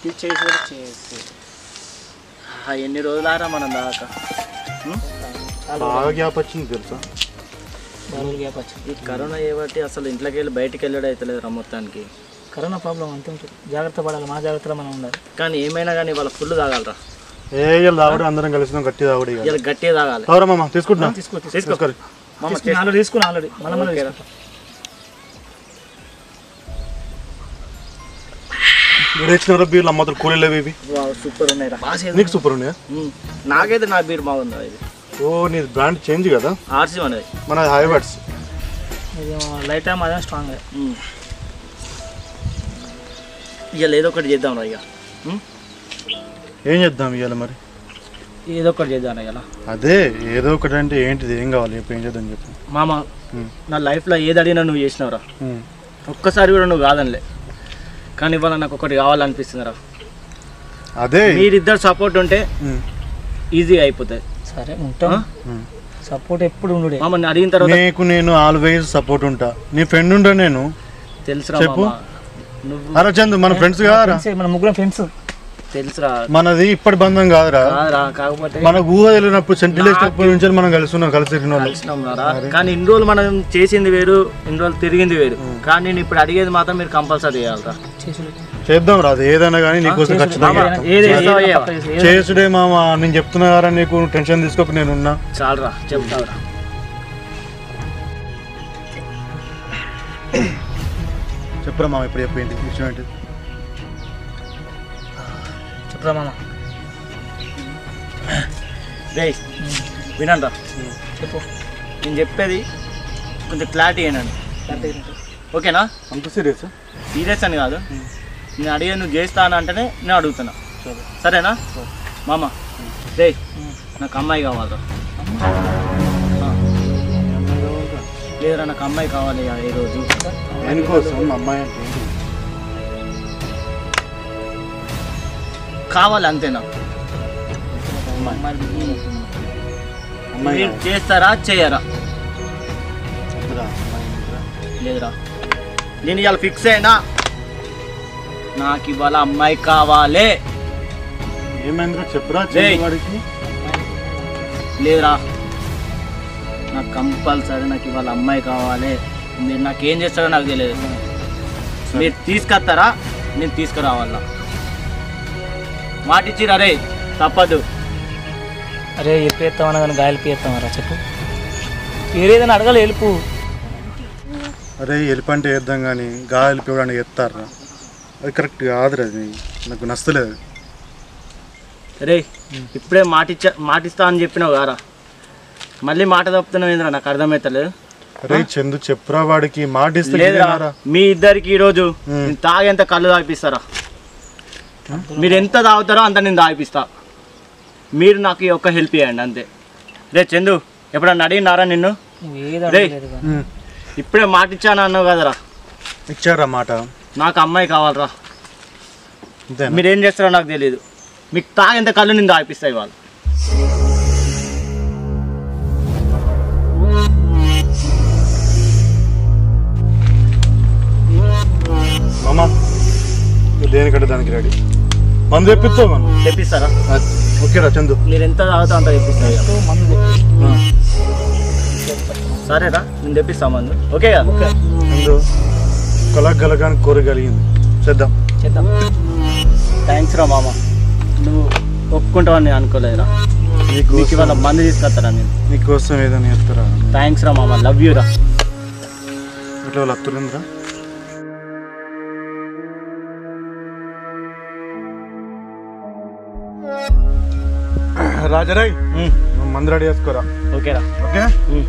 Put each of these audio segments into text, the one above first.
ఇది చేసి కూడా చేసి ఆ, ఎన్ని రోజులారా మనం దాకా ఉం? బాగా గ్యాప్ వచ్చింది తెలుసా బాగా గ్యాప్ వచ్చింది ఈ కరోనా ఏబట్టి అసలు ఇంట్లోకి వెళ్ళి బయటికి వెళ్ళడం అవుతలేదు రా మొత్తానికి కరోనా ప్రాబ్లం అంతే ఉంటుంది జాగ్రత్త పడాలి మన జాగ్రత్తలో మనం ఉండాలి కానీ ఏమైనా కానీ వాళ్ళ ఫుల్ తాగాలరా ఏ ఇవాళ తాగుడు అందరం కలిసినాం గట్టి తాగుడు ఇక ఇలా గట్టిగా తాగాలి తాగురా మామ తీసుకుంటున్నా తీసుకో తీసుకో తీసుకోరు మామ ఆల్రెడీ తీసుకున్నా ఆల్రెడీ మనం మనం ఓకేరా. మీరు ఇచ్చిన బీర్లు అమ్మతులు కూలీలు ఇవి వావ్, సూపర్ ఉన్నాయి రా నీకు సూపర్ ఉన్నాయా ఉం. నాకైతే నా బీర్ బాగుంది ఇది ఓ నీ బ్రాండ్ చేంజ్ కదా ఆర్సీ అనేది మన హైబర్డ్స్ ఇది లైట్ టైం అదే స్ట్రాంగ్ ఉం. ఇవాళ ఏదో ఒకటి చేద్దాం రా ఇక ఉం? ఏం చేద్దాం ఇవాళ మరి ఏదో ఒకటి చేద్దాం ఇలా అదే ఏదో ఒకటి అంటే ఏంటిది ఏం కావాలి చెప్పు ఏం చేద్దాం చెప్పు మామ ఉం. నా లైఫ్లో ఏది అడిగినా నువ్వు చేసినావురా ఉమ్. ఒక్కసారి కూడా నువ్వు కాదనిలే కానీ ఇవాళ నాకు ఒకటి కావాలనిపిస్తుందిరా అదే మీరిద్దరు సపోర్ట్ ఉంటే ఉమ్. ఈజీగా అయిపోతుంది సరే ఉంటాం ఆ? ఉమ్. సపోర్ట్ ఎప్పుడు ఉండు మామ నేను అడిగిన తర్వాత నీకు నేను ఆల్వేస్ సపోర్ట్ ఉంటా నీ ఫ్రెండ్ ఉంటా నేను తెలుసురా చెప్పు. మామ నువ్వు అరే చందు మన ఫ్రెండ్స్ కారా మన ముగ్గురం ఫ్రెండ్స్ తెలుసురా మనది ఇప్పటి బంధం కాదురా కాదురా కాకపోతే మనకు ఊహ తెలియనప్పుడు సెంటిల్ వేసినప్పటి నుంచి మనం కలిసి ఉన్నాం కలిసి తిరిగిన వాళ్ళు కలిసినాం రా కానీ ఇన్ని రోజులు మనం చేసింది వేరు ఇన్ని రోజులు తిరిగింది వేరు కానీ నేను ఇప్పుడు అడిగేది మాత్రం మీరు కంపల్సరీ చేయాలరా చేసుడు చేద్దాం రా అది ఏదైనా కానీ నీకోసం ఖచ్చితంగా చేస్తాం. ఏది చేస్తావా? ఏది పక్క చేసి- చేసుడే మామ నేను చెప్తున్నా కదా నీకు టెన్షన్ తీసుకోక నేను ఉన్నా చాలరా చెప్తావురా చెప్పురా మామ ఇప్పుడు చెప్పు ఏంటి విషయం ఏంటి చెప్పురా మామ రే వినండి చెప్పు నేను చెప్పేది కొంచెం క్లారిటీ ఏనండి ఓకేనా అంత సీరియస్ సీరియస్ అని కాదు నేను అడిగే నువ్వు చేస్తా అని అంటేనే నేను అడుగుతున్నా సరేనా మామ రే నాకు అమ్మాయి కావాలరా ఆ. లేదురా నాకు అమ్మాయి కావాలి ఇక ఈ రోజు దేనికోసం అమ్మాయి అంటే ఏంటి? కావాలి అంతేనా మరి అమ్మాయి మీరు చేస్తారా చేయరా వద్దురా, అమ్మాయి వద్దురా. లేదురా నేను ఇవాళ ఫిక్స్ అయినా నాకు ఇవాళ అమ్మాయి కావాలి ఏమైందిరా చెప్పురా ఏయ్. వాడికి లేదురా నాకు కంపల్సరీ నాకు ఇవాళ అమ్మాయి కావాలి మీరు నాకు ఏం చేస్తారో నాకు తెలియదు మీరు తీసుకొస్తారా నేను తీసుకురావాలా మాట ఇచ్చిరా రే తప్పదు అరే ఎప్పేస్తామన్నా కానీ గాయలు పేస్తామరా చెప్పు ఏదేదైనా అడగాలి వెళ్ళిపు అరే ఎలిపంటే వేద్దాం కానీ గాలి పివ్వడానికి ఎత్తారా అది కరెక్ట్ కాదురా అది నాకు నచ్చలేదు రే ఇప్పుడే మాట ఇచ్చా మాట ఇస్తా అని చెప్పినావు గారా మళ్ళీ మాట తప్పుతున్నావు ఏంద్రా నాకు అర్థమవుతలేదు అరే చందు చెప్పురా వాడికి మాట ఇస్తే లేదురా ఇదేనారా? మీ ఇద్దరికి ఈరోజు మ్. నేను తాగేంత కళ్ళు తాగిపిస్తారా మీరు ఎంత తాగుతారో అంత నేను తాగిపిస్తా మీరు నాకు ఈ ఒక్క హెల్ప్ చేయండి అంతే రే చందు ఎప్పుడన్నా అడిగినారా నిన్ను నువ్వు ఏది రేయ్. అడగలేదు కానీ. ఉమ్. ఇప్పుడే మాట ఇచ్చాను అన్నావు కదరా ఇచ్చారా మాట నాకు అమ్మాయి కావాలరా అంతేనా మీరు ఏం చేస్తారో నాకు తెలియదు మీకు తాగేంత కళ్ళు నేను తాగిపిస్తాయి వాళ్ళు మామ నువ్వు దేనికంటే దానికి రెడీ మందు తెప్పిస్తావు మనం తెప్పిస్తారా ఓకేరా చందు మీరు ఎంత తాగుతా అంత తెప్పిస్తాయి తో మందు తెప్పి. సరేరా నేను తెప్పిస్తా మందు ఓకే కదా చందు కలగలగాని కోరగలిగింది చేద్దాం చేద్దాం థ్యాంక్స్ రా మామ నువ్వు ఒప్పుకుంటావని నేను అనుకోలేదురా నీకు నీకోసం ఇవాళ మందు తీసుకొస్తారా నేను నీకోసం ఏదైనా చెప్తారా థ్యాంక్స్ రా మామ లవ్ యూ రా ఇట్లా వాళ్ళు అత్తురిందిరా రాజరాయ్ నువ్వు మందు రెడీ చేసుకోరా ఓకేరా ఓకే ఉమ్.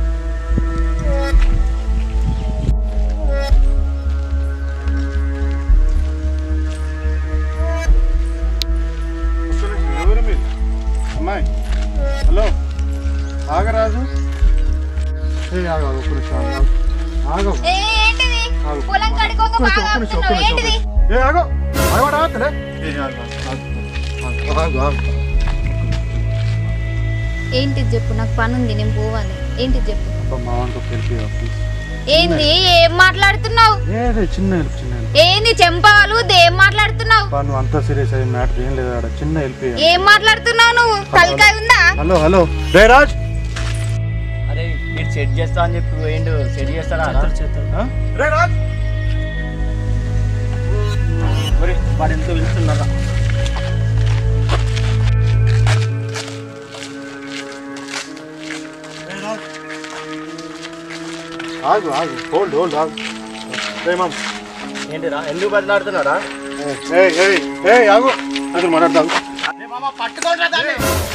ఎవరు మీరు అమ్మాయి హలో ఆగరాజు ఏ ఆగ ఒక్క నిమిషం ఆగు. ఆగు ఏ, ఏంటిది ఆగు. పొలం కాడికి ఒక ఒక్క నిమిషం, బాగా ఒక్క నిమిషం, ఒక్క ఆపుతున్నావు. నిమిషం, ఏంటిది ఒక్క నిమిషం. ఏ ఆగో ఆగవాడు ఆగతలే ఏ ఆగు ఆగు, ఆగు ఆగు ఆగు ఏంటిది చెప్పు నాకు పని ఉంది నేను పోవాలి ఏంటిది చెప్పు అబ్బా, మా వానికి ఒక help చేయవా, please? ఏంది ఏం మాట్లాడుతున్నావు ఏ రే, చిన్న help, చిన్న help. ఏంది చెంపవాలు ఏం మాట్లాడుతున్నావు బా నువ్వు అంతా సీరియస్ అయ్యి మ్యాటర్ ఏం లేదు ఆడ చిన్న వెళ్ళి ఏం మాట్లాడుతున్నావు నువ్వు తలకాయ ఉందా హలో హలో రే రాజ్ అరే వీడు సెట్ చేస్తా అని చెప్పి పోయిండు సెట్ చేస్తారా చేస్తారు చేస్తారు ఆ? రే రాజ్ మరి వాడు ఎంతో పిలుస్తున్నారా ఆగు ఆగు హోల్డ్ హోల్డ్ ఆగు రే మామ్ ఏంటిరా ఎందుకు బదిలాడుతున్నారా ఏ ఏ ఏ ఆగు అక్కడ మాట్లాడతాగు పట్టుకోండి దాన్ని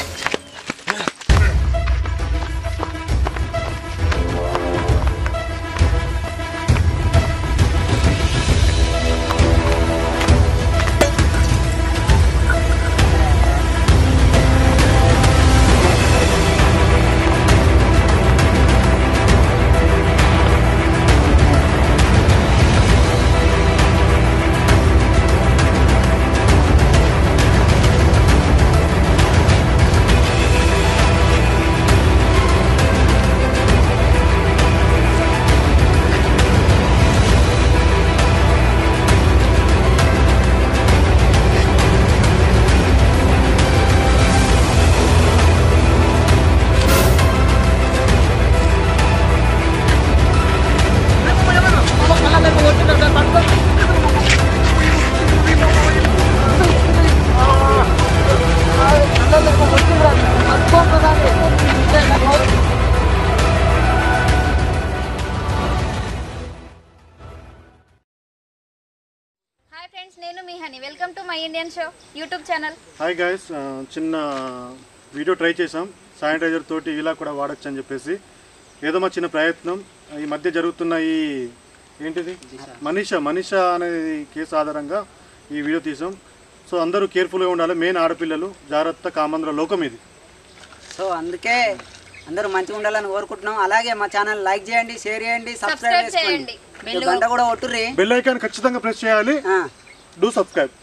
హాయ్ ఫ్రెండ్స్ నేను మీ Honey welcome to my Indian show YouTube channel hi guys చిన్న వీడియో ట్రై చేసాం శానిటైజర్ తోటి ఇలా కూడా వాడచ్చు అని చెప్పేసి ఏదో మా చిన్న ప్రయత్నం ఈ మధ్య జరుగుతున్న ఈ ఏంటిది మనీషా మనీషా అనే కేసు ఆధారంగా ఈ వీడియో తీసాం సో అందరూ కేర్ఫుల్గా ఉండాలి మెయిన్ ఆడపిల్లలు జాగ్రత్త కామంద్ర లోకం ఇది సో అందుకే అందరూ మంచిగా ఉండాలని కోరుకుంటున్నాం అలాగే మా ఛానల్ లైక్ చేయండి షేర్ చేయండి సబ్స్క్రైబ్ సబ్స్క్రైబ్ చేయండి చేసుకోండి గంట కూడా కొట్టుర్రి బెల్ ఐకాన్ ఖచ్చితంగా ప్రెస్ చేయాలి ఆ. Do subscribe